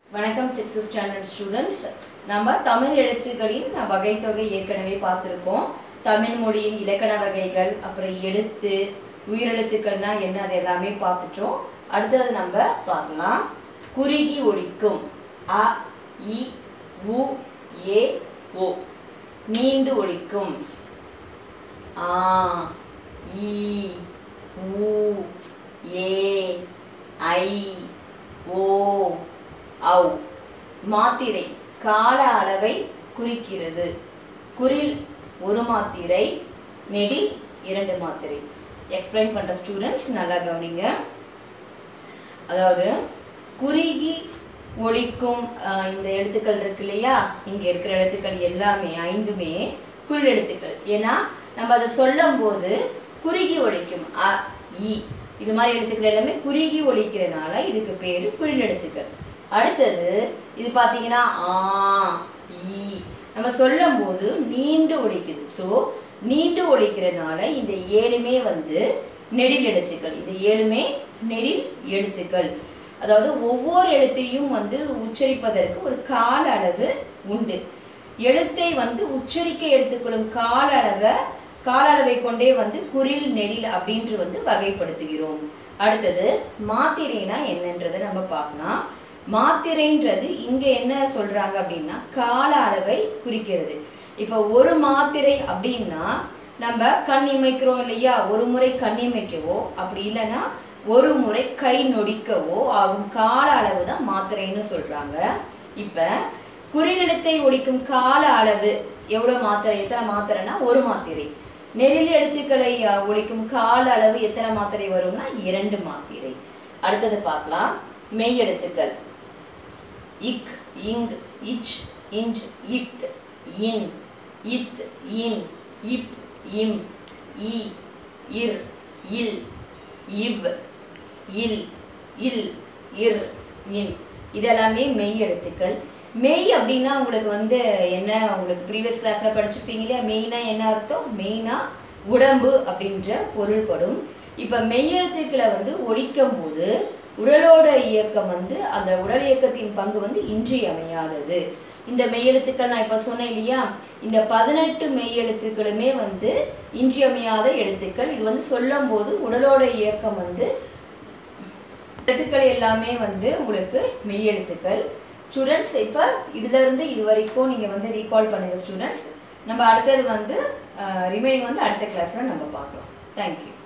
வணக்கம் sixth standard students நம்ம தமிழ் எழுத்துக்களின் வகைத்தொகை ஏற்கனவே பார்த்துருக்கோம் தமிழ் மொழியின் இலக்கண வகைகள் அப்புறம் எழுத்து உயிரெழுத்துக்கள்னா என்ன அது எல்லாமே பார்த்துட்டோம் அடுத்தது நம்ம பார்க்கலாம் குறுகி ஒழிக்கும் அ இ உ ஏ ஓ நீண்டு ஒழிக்கும் ஆ இ உ ஏ ஐ ஓ ஔ மாத்திரை கால அளவை குறிக்கிறது குறில் ஒரு மாத்திரை நெடில் இரண்டு மாத்திரை எக்ஸ்பிளைன் பண்ற ஸ்டூடெண்ட்ஸ் நல்லா கவனிங்க அதாவது குறுகி ஒழிக்கும் அஹ், இந்த எழுத்துக்கள் இருக்கு இல்லையா இங்க இருக்கிற எழுத்துக்கள் எல்லாமே ஐந்துமே குறில் எழுத்துக்கள் ஏன்னா நம்ம அதை சொல்லும் போது குறுகி ஒழிக்கும் அ இ இது மாதிரி எழுத்துக்கள் எல்லாமே குறுகி ஒழிக்கிறனால இதுக்கு பேரு குறில் எழுத்துக்கள் அடுத்தது இது பாத்தீங்கன்னா ஆ ஈ நம்ம சொல்லும் போது நீண்டு ஒழிக்குது ஸோ நீண்டு ஒழிக்கிறனால இந்த ஏழுமே வந்து நெடில் எழுத்துக்கள் இந்த ஏழுமே நெடில் எழுத்துக்கள் அதாவது ஒவ்வொரு எழுத்தையும் வந்து உச்சரிப்பதற்கு ஒரு கால அளவு உண்டு எழுத்தை வந்து உச்சரிக்க எடுத்துக்கொள்ளும் கால அளவை கால அளவை கொண்டே வந்து குறில் நெடில் அப்படின்று வந்து வகைப்படுத்துகிறோம் அடுத்தது மாத்திரைனா என்னன்றதை நம்ம பார்க்கலாம் மாத்திரைன்றது இங்க என்ன சொல்றாங்க அப்படின்னா கால அளவை குறிக்கிறது இப்போ ஒரு மாத்திரை அப்படின்னா நம்ம கண் இமைக்கிறோம் இல்லையா ஒரு முறை கண் இமைக்கவோ அப்படி இல்லைன்னா ஒரு முறை கை நொடிக்கவோ ஆகும் கால அளவு தான் மாத்திரைன்னு சொல்றாங்க இப்ப குறிநிலத்தை ஒழிக்கும் கால அளவு எவ்வளவு மாத்திரை எத்தனை மாத்திரைனா ஒரு மாத்திரை நெறில் எழுத்துக்களை அஹ், ஒழிக்கும் கால அளவு எத்தனை மாத்திரை வரும்னா இரண்டு மாத்திரை அடுத்தது பார்க்கலாம் மெய் எழுத்துக்கள் இக் இங் இச் இஞ்ச் இட் இன் இத் இன் இப் இம் இ இர் இல் இவ் இல் இல் இர் இன் இதெல்லாமே மெய் எழுத்துக்கள் மெய் அப்படின்னா உங்களுக்கு வந்து என்ன உங்களுக்கு ப்ரீவியஸ் கிளாஸ்ல படிச்சிருப்பீங்க இல்லையா மெயினா என்ன அர்த்தம் மெயினா உடம்பு அப்படின்ற பொருள்படும் இப்ப மெய் எழுத்துக்களை வந்து ஒழிக்கும் போது உடலோட இயக்கம் வந்து அந்த உடல் இயக்கத்தின் பங்கு வந்து இன்றியமையாதது இந்த மெய்யெழுத்துக்கள் நான் இப்ப சொன்னேன் இல்லையா இந்த பதினெட்டு மெய்யெழுத்துக்களுமே வந்து இன்றியமையாத எழுத்துக்கள் இது வந்து சொல்லும் போது உடலோட இயக்கம் வந்து எழுத்துக்கள் எல்லாமே வந்து உங்களுக்கு மெய்யெழுத்துக்கள் ஸ்டூடெண்ட்ஸ் இப்போ இதுல இருந்து இது வரைக்கும் நீங்க வந்து ரீகால் பண்ணுங்க ஸ்டூடெண்ட்ஸ் நம்ம அடுத்தது வந்து ரிமைனிங் வந்து அடுத்த கிளாஸ்ல நம்ம பார்க்கலாம் தேங்க்யூ